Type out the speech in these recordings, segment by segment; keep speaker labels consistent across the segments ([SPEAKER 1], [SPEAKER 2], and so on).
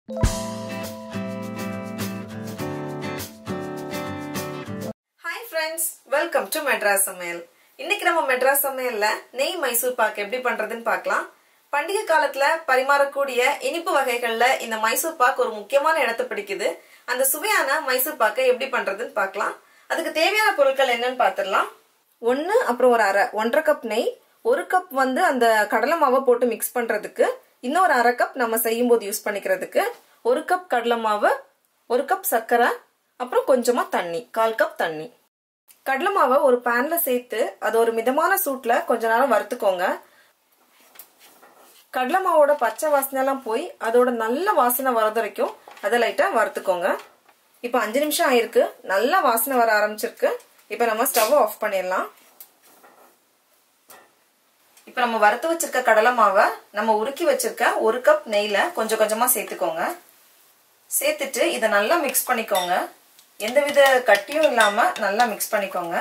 [SPEAKER 1] hi friends welcome to Madras சமையல் இன்னைக்கு நம்ம மெட்ராஸ் சமையல்ல நெய் மைசூர் பாக் எப்படி பண்றதுன்னு பார்க்கலாம் பண்டிகை காலத்துல பரிமாறக்கூடிய இனிப்பு வகைகள்ல இந்த மைசூர் பாக் ஒரு முக்கியமான இடத்தை பிடிக்குது அந்த சுவையான மைசூர் பாக்கை எப்படி பண்றதுன்னு பார்க்கலாம் அதுக்கு தேவையான பொருட்கள் என்னன்னு பார்த்துடலாம் ஒன்று அப்புறம் ஒரு அரை ஒன்றரை கப் நெய் ஒரு கப் வந்து அந்த கடலை மாவை போட்டு மிக்ஸ் பண்றதுக்கு இன்னொரு அரை கப் நம்ம செய்யும் போது யூஸ் பண்ணிக்கிறதுக்கு ஒரு கப் கடலை மாவு ஒரு கப் சர்க்கரை அப்புறம் கொஞ்சமா தண்ணி கால் கப் தண்ணி கடலை மாவை ஒரு பேன்ல சேர்த்து அது ஒரு மிதமான சூட்ல கொஞ்ச நேரம் வறுத்துக்கோங்க கடலை மாவோட பச்சை வாசனை எல்லாம் போய் அதோட நல்ல வாசனை வரது வரைக்கும் அதை லைட்டா வறுத்துக்கோங்க இப்போ அஞ்சு நிமிஷம் ஆயிருக்கு நல்ல வாசனை வர ஆரம்பிச்சிருக்கு இப்போ நம்ம ஸ்டவ் ஆஃப் பண்ணிடலாம் இப்போ நம்ம வறுத்து வச்சிருக்க கடலை மாவை நம்ம உருக்கி வச்சிருக்க ஒரு கப் நெய்ல கொஞ்சம் கொஞ்சமா சேர்த்துக்கோங்க சேர்த்துட்டு இதை நல்லா மிக்ஸ் பண்ணிக்கோங்க எந்தவித கட்டியும் இல்லாம நல்லா மிக்ஸ் பண்ணிக்கோங்க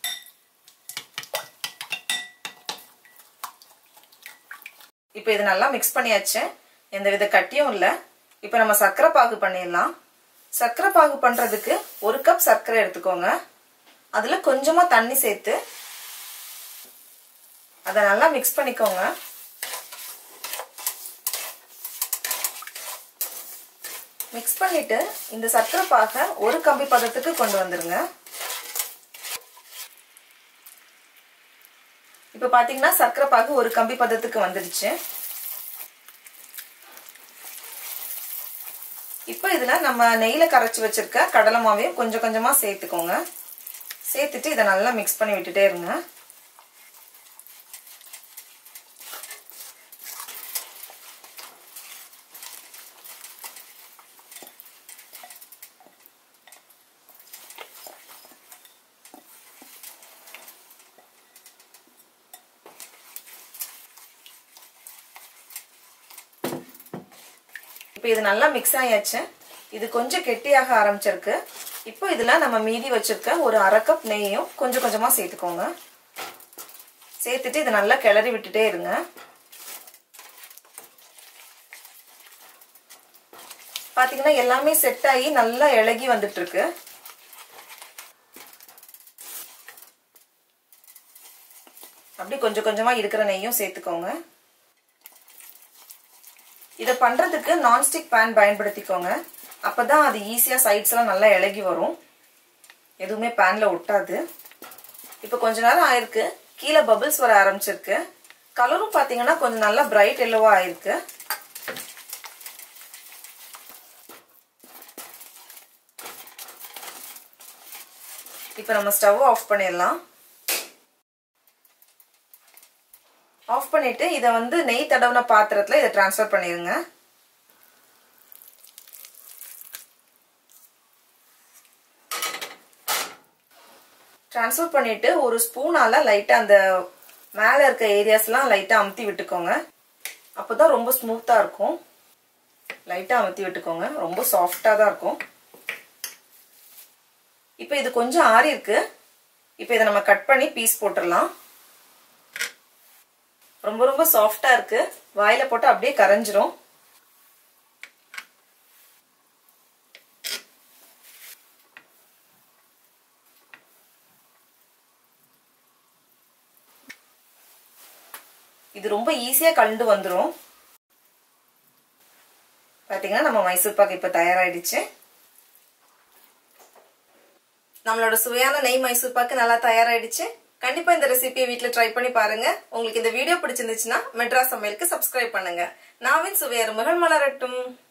[SPEAKER 1] இப்போ இது நல்லா மிக்ஸ் பண்ணியாச்சு எந்தவித கட்டியும் இல்லை இப்போ நம்ம சர்க்கரை பாகு பண்ணிடலாம் சர்க்கரை பாகு பண்றதுக்கு ஒரு கப் சர்க்கரை எடுத்துக்கோங்க அதுல கொஞ்சமா தண்ணி சேர்த்து அதை நல்லா மிக்ஸ் பண்ணிக்கோங்க மிக்ஸ் பண்ணிட்டு இந்த சர்க்கரை பாக ஒரு கம்பி பதத்துக்கு கொண்டு வந்துருங்க இப்ப பாத்தீங்கன்னா சர்க்கரை பாகு ஒரு கம்பி பதத்துக்கு வந்துடுச்சு இப்போ இதுல நம்ம நெய்ல கரைச்சி வச்சிருக்க கடலை மாவையும் கொஞ்சம் கொஞ்சமா சேர்த்துக்கோங்க சேர்த்துட்டு இதை நல்லா மிக்ஸ் பண்ணி விட்டுட்டே இருங்க இப்போ இது நல்லா மிக்ஸ் ஆயாச்சு இது கொஞ்சம் கெட்டியாக ஆரம்பிச்சிருக்கு இப்போ இதில் நம்ம மீதி வச்சிருக்க ஒரு அரை கப் நெய்யும் கொஞ்சம் கொஞ்சமாக சேர்த்துக்கோங்க சேர்த்துட்டு இதை நல்லா கிளறி விட்டுட்டே இருங்க பார்த்தீங்கன்னா எல்லாமே செட் ஆகி நல்லா இழகி வந்துட்டு இருக்கு அப்படி கொஞ்சம் கொஞ்சமாக இருக்கிற நெய்யும் சேர்த்துக்கோங்க இதை பண்ணுறதுக்கு நான்ஸ்டிக் பேன் பயன்படுத்திக்கோங்க அப்போ தான் அது ஈஸியாக சைட்ஸ்லாம் நல்லா இலகி வரும் எதுவுமே பேனில் ஒட்டாது இப்போ கொஞ்ச நேரம் ஆயிருக்கு கீழே பபிள்ஸ் வர ஆரம்பிச்சிருக்கு கலரும் பார்த்தீங்கன்னா கொஞ்சம் நல்லா பிரைட் எல்லோவாக ஆயிருக்கு இப்போ நம்ம ஸ்டவ் ஆஃப் பண்ணிடலாம் ஆஃப் பண்ணிட்டு இதை வந்து நெய் தடவின பாத்திரத்தில் இதை டிரான்ஸ்ஃபர் பண்ணிடுங்க டிரான்ஸ்ஃபர் பண்ணிட்டு ஒரு ஸ்பூனால லைட்டாக அந்த மேலே இருக்க ஏரியாஸ்லாம் லைட்டாக அமுத்தி விட்டுக்கோங்க அப்போ தான் ரொம்ப ஸ்மூத்தாக இருக்கும் லைட்டாக அமுத்தி விட்டுக்கோங்க ரொம்ப சாஃப்டாக தான் இருக்கும் இப்போ இது கொஞ்சம் ஆறி இருக்கு இப்போ இதை நம்ம கட் பண்ணி பீஸ் போட்டுடலாம் ரொம்ப ரொம்ப சாஃப்டா இருக்கு வாயில போட்டு அப்படியே கரைஞ்சிரும் இது ரொம்ப ஈஸியா கலந்து வந்துடும் பாத்தீங்கன்னா நம்ம மைசூர் பாக்கு இப்ப தயாராயிடுச்சு நம்மளோட சுவையான நெய் மைசூர் பாக்கு நல்லா தயாராயிடுச்சு கண்டிப்பா இந்த ரெசிபியை வீட்ல ட்ரை பண்ணி பாருங்க உங்களுக்கு இந்த வீடியோ பிடிச்சிருந்துச்சுன்னா மெட்ராஸ் சமையலுக்கு சப்ஸ்கிரைப் பண்ணுங்க நாவின் சுவையர் மகள் மலரட்டும்